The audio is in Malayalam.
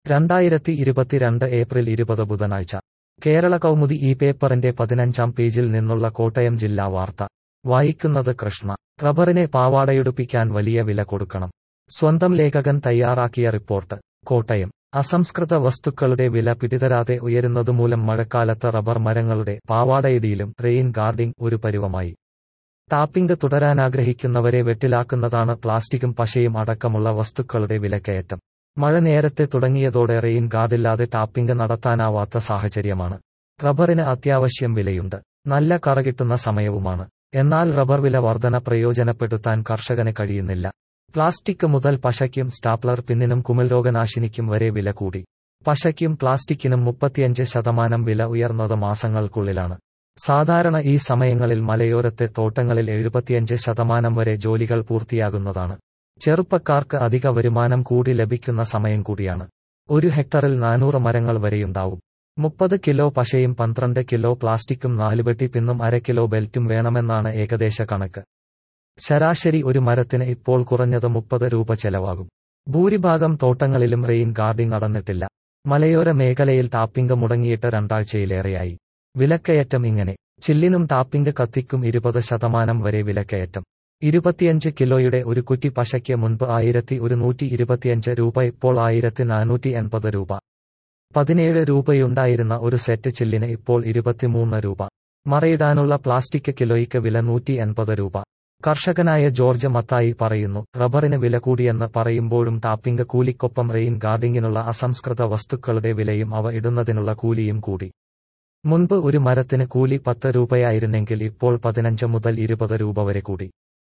രണ്ടായിരത്തി ഇരുപത്തിരണ്ട് ഏപ്രിൽ ഇരുപത് ബുധനാഴ്ച കേരള കൗമുദി ഈ പേപ്പറിന്റെ പതിനഞ്ചാം പേജിൽ നിന്നുള്ള കോട്ടയം ജില്ലാ വാർത്ത വായിക്കുന്നത് കൃഷ്ണ റബ്ബറിനെ പാവാടയുടുപ്പിക്കാൻ വലിയ വില കൊടുക്കണം സ്വന്തം ലേഖകൻ തയ്യാറാക്കിയ റിപ്പോർട്ട് കോട്ടയം അസംസ്കൃത വസ്തുക്കളുടെ വില പിടിതരാതെ ഉയരുന്നതുമൂലം മഴക്കാലത്ത് റബ്ബർ മരങ്ങളുടെ പാവാടയിടിയിലും റെയിൻ ഗാർഡിംഗ് ഒരു പരുവമായി ടാപ്പിംഗ് തുടരാനാഗ്രഹിക്കുന്നവരെ വെട്ടിലാക്കുന്നതാണ് പ്ലാസ്റ്റിക്കും പശയും അടക്കമുള്ള വസ്തുക്കളുടെ വിലക്കയറ്റം മഴ നേരത്തെ തുടങ്ങിയതോടെ റെയിൻ ഗാർഡില്ലാതെ ടാപ്പിംഗ് നടത്താനാവാത്ത സാഹചര്യമാണ് റബ്ബറിന് അത്യാവശ്യം വിലയുണ്ട് നല്ല കറ കിട്ടുന്ന സമയവുമാണ് എന്നാൽ റബ്ബർ വില വർധന പ്രയോജനപ്പെടുത്താൻ കർഷകന് കഴിയുന്നില്ല പ്ലാസ്റ്റിക് മുതൽ പശയ്ക്കും സ്റ്റാപ്ലർ പിന്നിനും കുമിൾരോഗനാശിനിക്കും വരെ വില കൂടി പശയ്ക്കും പ്ലാസ്റ്റിക്കിനും മുപ്പത്തിയഞ്ച് ശതമാനം വില ഉയർന്നത് മാസങ്ങൾക്കുള്ളിലാണ് സാധാരണ ഈ സമയങ്ങളിൽ മലയോരത്തെ തോട്ടങ്ങളിൽ എഴുപത്തിയഞ്ച് ശതമാനം വരെ ജോലികൾ പൂർത്തിയാകുന്നതാണ് ചെറുപ്പക്കാർക്ക് അധിക വരുമാനം കൂടി ലഭിക്കുന്ന സമയം കൂടിയാണ് ഒരു ഹെക്ടറിൽ നാനൂറ് മരങ്ങൾ വരെയുണ്ടാവും മുപ്പത് കിലോ പശയും പന്ത്രണ്ട് കിലോ പ്ലാസ്റ്റിക്കും നാലുപെട്ടി പിന്നും അര കിലോ ബെൽറ്റും വേണമെന്നാണ് ഏകദേശ കണക്ക് ശരാശരി ഒരു മരത്തിന് ഇപ്പോൾ കുറഞ്ഞത് മുപ്പത് രൂപ ചെലവാകും ഭൂരിഭാഗം തോട്ടങ്ങളിലും റെയിൻ ഗാർഡിംഗ് നടന്നിട്ടില്ല മലയോര മേഖലയിൽ ടാപ്പിംഗ് മുടങ്ങിയിട്ട് രണ്ടാഴ്ചയിലേറെയായി വിലക്കയറ്റം ഇങ്ങനെ ചില്ലിനും ടാപ്പിംഗ് കത്തിക്കും ഇരുപത് ശതമാനം വരെ വിലക്കയറ്റം ഇരുപത്തിയഞ്ച് കിലോയുടെ ഒരു കുറ്റി പശയ്ക്ക് മുൻപ് ആയിരത്തി ഒരുന്നൂറ്റി ഇരുപത്തിയഞ്ച് രൂപ ഇപ്പോൾ ആയിരത്തി നാനൂറ്റി എൺപത് രൂപ പതിനേഴ് രൂപയുണ്ടായിരുന്ന ഒരു സെറ്റ് ചില്ലിന് ഇപ്പോൾ ഇരുപത്തിമൂന്ന് രൂപ മറയിടാനുള്ള പ്ലാസ്റ്റിക് കിലോയ്ക്ക് വില നൂറ്റി എൺപത് രൂപ കർഷകനായ ജോർജ് മത്തായി പറയുന്നു റബ്ബറിന് വില കൂടിയെന്ന് പറയുമ്പോഴും ടാപ്പിംഗ് കൂലിക്കൊപ്പം റെയിൻ ഗാർഡിങ്ങിനുള്ള അസംസ്കൃത വസ്തുക്കളുടെ വിലയും അവ ഇടുന്നതിനുള്ള കൂലിയും കൂടി മുൻപ് ഒരു മരത്തിന് കൂലി പത്ത് രൂപയായിരുന്നെങ്കിൽ ഇപ്പോൾ പതിനഞ്ച് മുതൽ ഇരുപത് രൂപ വരെ കൂടി